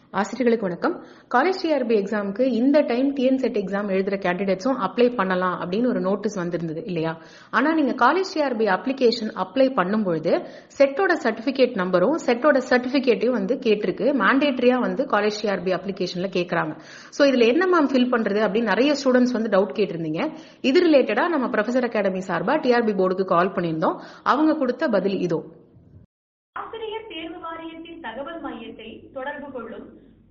ஆசிரியர்களுக்கு வணக்கம் college TRP எக்ஸாமுக்கு இந்த டைம் டிஎன் செட் எக்ஸாம் எழுதுற கேண்டிடேட்ஸும் அப்ளை பண்ணலாம் அப்படின்னு ஒரு நோட்டீஸ் வந்திருந்தது இல்லையா ஆனா நீங்க காலேஜ் டிஆர்பி அப்ளிகேஷன் அப்ளை பண்ணும்பொழுது செட்டோட சர்டிபிகேட் நம்பரும் செட்டோட சர்டிபிகேட்டையும் வந்து கேட்டிருக்கு மேண்டேட்டரியா வந்து காலேஜ் டிஆர்பி அப்ளிகேஷன்ல கேக்குறாங்க சோ இதுல என்ன மேம் ஃபில் பண்றது அப்படின்னு நிறைய ஸ்டூடெண்ட்ஸ் வந்து டவுட் கேட்டிருந்தீங்க இது ரிலேட்டடா நம்ம ப்ரொஃபசர் அகாடமி சார்பா டிஆர்பி போர்டுக்கு கால் பண்ணியிருந்தோம் அவங்க கொடுத்த பதில் இதோ ஆசிரியர் தேர்வு வாரியத்தின் தகவல் மையத்தை தொடர்பு கொள்ளும்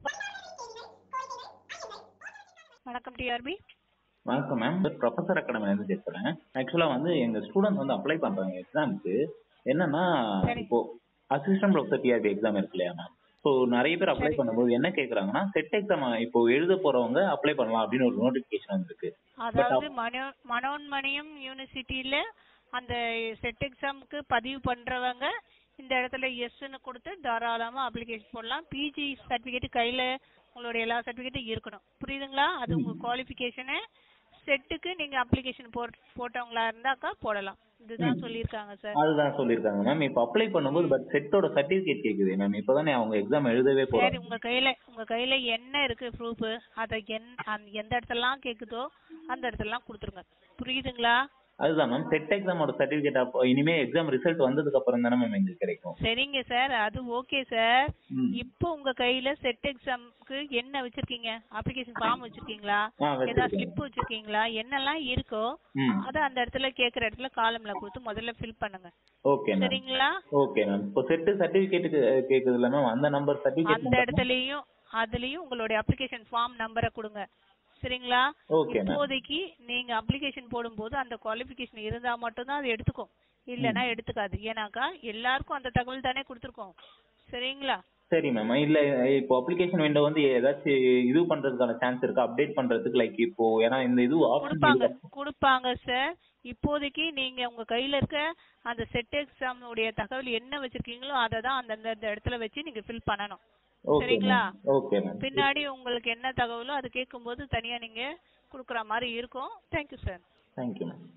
வணக்கம் டிஆர்பி வணக்கம் மேம் ப்ரொஃபசர் அகாடமில இருந்து பேசுறேன் ஆக்சுவலா வந்து எங்க ஸ்டூடெண்ட்ஸ் வந்து அப்ளை பண்றாங்க எக்ஸாமுக்கு என்னன்னா சரி. இப்போ அசிஸ்டன்ட் ப்ரொஃபசர் டிஆர்பி எக்ஸாம் இருக்கு இல்லையா மேம் ஸோ நிறைய பேர் அப்ளை சரி. பண்ணும்போது என்ன கேக்குறாங்கன்னா செட் எக்ஸாம் இப்போ எழுத போறவங்க அப்ளை பண்ணலாம் அப்படின்னு ஒரு நோட்டிபிகேஷன் வந்திருக்கு அதாவது மனோ மனோன்மணியம் யூனிவர்சிட்டியில அந்த செட் எக்ஸாமுக்கு பதிவு பண்றவங்க இந்த இடத்துல எஸ்ன்னு கொடுத்து தாராளமா அப்ளிகேஷன் போடலாம் பிஜி சர்டிபிகேட் கையில உங்களோட எல்லா சர்டிபிகேட்டும் இருக்கணும் புரியுதுங்களா அது உங்க குவாலிஃபிகேஷனு செட்டுக்கு நீங்க அப்ளிகேஷன் போட்டவங்களா இருந்தாக்கா போடலாம் இதுதான் சொல்லியிருக்காங்க சார் அதுதான் சொல்லியிருக்காங்க மேம் இப்போ அப்ளை பண்ணும்போது பட் செட்டோட சர்டிபிகேட் கேக்குது மேம் இப்போதானே அவங்க எக்ஸாம் எழுதவே சரி போறாங்க உங்க கையில உங்க கையில என்ன இருக்கு ப்ரூஃப் அத என் அந்த- எந்த இடத்துலலாம் கேக்குதோ அந்த இடத்துலலாம் கொடுத்துருங்க புரியுதுங்களா அதுதான் மேம் செட் எக்ஸாமோட சர்டிபிகேட் அப்போ இனிமே எக்ஸாம் ரிசல்ட் வந்ததுக்கு அப்புறம் தானே மேம் எங்களுக்கு கிடைக்கும் சரிங்க சார் அது ஓகே சார் ம். இப்போ உங்க கையில செட் எக்ஸாம்க்கு என்ன வச்சிருக்கீங்க அப்ளிகேஷன் ஃபார்ம் வச்சிருக்கீங்களா ஆ, ஏதாவது வச்சிருக்கேன். ஸ்லிப் வச்சிருக்கீங்களா என்னெல்லாம் இருக்கோ ம். அத அந்த இடத்துல கேக்குற இடத்துல காலம்ல கொடுத்து முதல்ல ஃபில் பண்ணுங்க ஓகே மேம் சரிங்களா ஓகே மேம் இப்போ செட்டு சர்டிபிகேட்டுக்கு கேக்குதுல மேம் அந்த நம்பர் சர்டிபிகேட் அந்த இடத்துலயும் அதுலயும் உங்களுடைய அப்ளிகேஷன் ஃபார்ம் நம்பரை கொடுங்க சரிங்களா Okay, ma'am. இப்போதைக்கு நீங்க அப்ளிகேஷன் போடும்போது அந்த குவாலிஃபிகேஷன் இருந்தா மட்டும்தான் அது எடுத்துக்கும் இல்லனா எடுத்துக்காது ஏன்னாக்கா எல்லாருக்கும் அந்த தகவல் தானே கொடுத்துருக்கோம் சரிங்களா சரி மேம் இல்ல இப்போ அப்ளிகேஷன் விண்டோ வந்து ஏதாச்சும் இது பண்றதுக்கான சான்ஸ் இருக்கா அப்டேட் பண்றதுக்கு லைக் இப்போ ஏன்னா இந்த இது கொடுப்பாங்க ஆப்ஷன் கொடுப்பாங்க சார் இப்போதைக்கு நீங்க உங்க கையில இருக்க அந்த செட் எக்ஸாம் உடைய தகவல் என்ன வச்சிருக்கீங்களோ அதை தான் அந்தந்த அந்த இடத்துல வச்சு நீங்க ஃபில் பண்ணணும் ஓகே சரிங்களா ஓகே மேம் பின்னாடி உங்களுக்கு என்ன தகவலோ அது கேட்கும்போது தனியா நீங்க குடுக்குற மாதிரி இருக்கும் தேங்க்யூ சார் தேங்க்யூ மேம்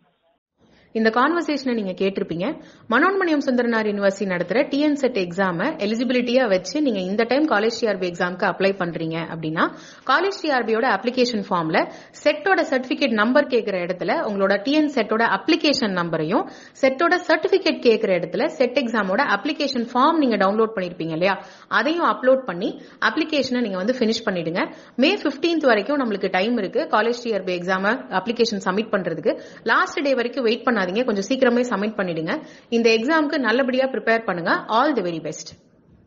இந்த கான்வர்சேஷனை நீங்க கேட்டிருப்பீங்க மனோன்மணியம் சுந்தரனார் யூனிவர்சிட்டி நடத்துற டிஎன் செட் எக்ஸாம எலிஜிபிலிட்டியா வச்சு நீங்க இந்த டைம் காலேஜ் டிஆர்பி எக்ஸாம்க்கு அப்ளை பண்றீங்க அப்படின்னா காலேஜ் டிஆர்பியோட அப்ளிகேஷன் ஃபார்ம்ல செட்டோட சர்டிபிகேட் நம்பர் கேட்கிற இடத்துல உங்களோட டிஎன் செட்டோட அப்ளிகேஷன் நம்பரையும் செட்டோட சர்டிபிகேட் கேட்கிற இடத்துல செட் எக்ஸாமோட அப்ளிகேஷன் ஃபார்ம் நீங்க டவுன்லோட் பண்ணிருப்பீங்க இல்லையா அதையும் அப்லோட் பண்ணி அப்ளிகேஷனை நீங்க வந்து ஃபினிஷ் பண்ணிடுங்க மே 15th வரைக்கும் நம்மளுக்கு டைம் இருக்கு college TRB exam application submit பண்றதுக்கு லாஸ்ட் டே வரைக்கும் வெயிட் பண்ணாதீங்க கொஞ்சம் சீக்கிரமே சப்மிட் பண்ணிடுங்க இந்த எக்ஸாம்க்கு நல்லபடியா ப்ரிப்பேர் பண்ணுங்க ஆல் தி வெரி பெஸ்ட்